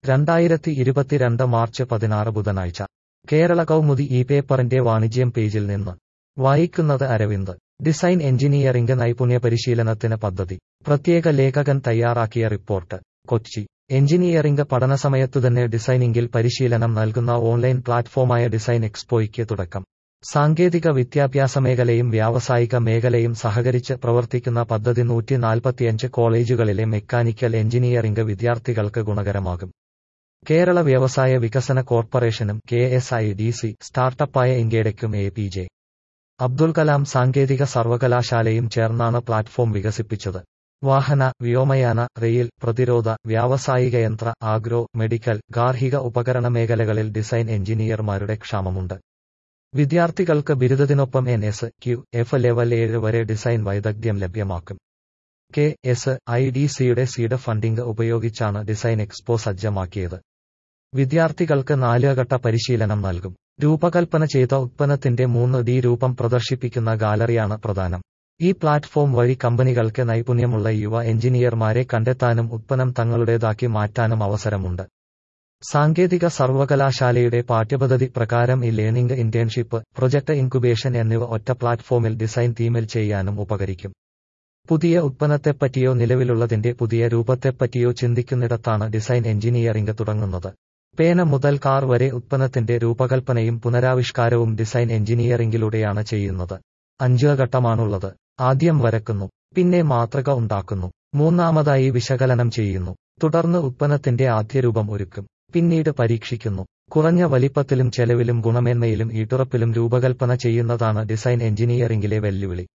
രണ്ടായിരത്തി ഇരുപത്തിരണ്ട് മാർച്ച് പതിനാറ് ബുധനാഴ്ച കേരള കൗമുദി ഈ പേപ്പറിന്റെ വാണിജ്യം പേജിൽ നിന്ന് വായിക്കുന്നത് അരവിന്ദ് ഡിസൈൻ എഞ്ചിനീയറിംഗ് നൈപുണ്യ പരിശീലനത്തിന് പദ്ധതി പ്രത്യേക ലേഖകൻ തയ്യാറാക്കിയ റിപ്പോർട്ട് കൊച്ചി എഞ്ചിനീയറിംഗ് പഠനസമയത്തുതന്നെ ഡിസൈനിംഗിൽ പരിശീലനം നൽകുന്ന ഓൺലൈൻ പ്ലാറ്റ്ഫോമായ ഡിസൈൻ എക്സ്പോയ്ക്ക് തുടക്കം സാങ്കേതിക വിദ്യാഭ്യാസ മേഖലയും വ്യാവസായിക മേഖലയും സഹകരിച്ച് പ്രവർത്തിക്കുന്ന പദ്ധതി നൂറ്റി നാൽപ്പത്തിയഞ്ച് കോളേജുകളിലെ മെക്കാനിക്കൽ എഞ്ചിനീയറിംഗ് വിദ്യാർത്ഥികൾക്ക് ഗുണകരമാകും കേരള വ്യവസായ വികസന കോർപ്പറേഷനും K S I D C സ്റ്റാർട്ടപ്പായ ഇൻഗേഡയ്ക്കും A P J Abdul Kalam സാങ്കേതിക സർവകലാശാലയും ചേർന്നാണ് പ്ലാറ്റ്ഫോം വികസിപ്പിച്ചത് വാഹന വ്യോമയാന റെയിൽ പ്രതിരോധ വ്യാവസായിക യന്ത്ര ആഗ്രോ മെഡിക്കൽ ഗാർഹിക ഉപകരണ മേഖലകളിൽ ഡിസൈൻ എഞ്ചിനീയർമാരുടെ ക്ഷാമമുണ്ട് വിദ്യാർത്ഥികൾക്ക് ബിരുദത്തിനൊപ്പം N S Q F level ഏഴ് വരെ ഡിസൈൻ വൈദഗ്ധ്യം ലഭ്യമാക്കും കെ എസ് ഐ ഡി സിയുടെ സീഡ് ഫണ്ടിംഗ് ഉപയോഗിച്ചാണ് ഡിസൈൻ എക്സ്പോ സജ്ജമാക്കിയത് വിദ്യാർത്ഥികൾക്ക് നാലുഘട്ട പരിശീലനം നൽകും രൂപകൽപ്പന ചെയ്ത ഉത്പന്നത്തിന്റെ മൂന്ന് ഡി രൂപം പ്രദർശിപ്പിക്കുന്ന ഗാലറിയാണ് പ്രധാനം ഈ പ്ലാറ്റ്ഫോം വഴി കമ്പനികൾക്ക് നൈപുണ്യമുള്ള യുവ എഞ്ചിനീയർമാരെ കണ്ടെത്താനും ഉത്പന്നം തങ്ങളുടേതാക്കി മാറ്റാനും അവസരമുണ്ട് സാങ്കേതിക സർവകലാശാലയുടെ പാഠ്യപദ്ധതി പ്രകാരം ഈ ലേണിംഗ് ഇന്റേൺഷിപ്പ് പ്രൊജക്ട് ഇൻക്യുബേഷൻ എന്നിവ ഒറ്റ പ്ലാറ്റ്ഫോമിൽ ഡിസൈൻ തീമിൽ ചെയ്യാനും ഉപകരിക്കും പുതിയ ഉത്പന്നത്തെപ്പറ്റിയോ നിലവിലുള്ളതിന്റെ പുതിയ രൂപത്തെപ്പറ്റിയോ ചിന്തിക്കുന്നിടത്താണ് ഡിസൈൻ എഞ്ചിനീയറിംഗ് തുടങ്ങുന്നത് പേന മുതൽ കാർ വരെ ഉത്പന്നത്തിന്റെ രൂപകൽപ്പനയും പുനരാവിഷ്കാരവും ഡിസൈൻ എഞ്ചിനീയറിംഗിലൂടെയാണ് ചെയ്യുന്നത് അഞ്ച് ഘട്ടമാണുള്ളത് ആദ്യം വരക്കുന്നു പിന്നെ മാതൃക ഉണ്ടാക്കുന്നു മൂന്നാമതായി വിശകലനം ചെയ്യുന്നു തുടർന്ന് ഉത്പന്നത്തിന്റെ ആദ്യ രൂപം ഒരുക്കും പിന്നീട് പരീക്ഷിക്കുന്നു കുറഞ്ഞ വലിപ്പത്തിലും ചെലവിലും ഗുണമേന്മയിലും ഈട്ടുറപ്പിലും രൂപകൽപ്പന ചെയ്യുന്നതാണ് ഡിസൈൻ എഞ്ചിനീയറിംഗിലെ വെല്ലുവിളി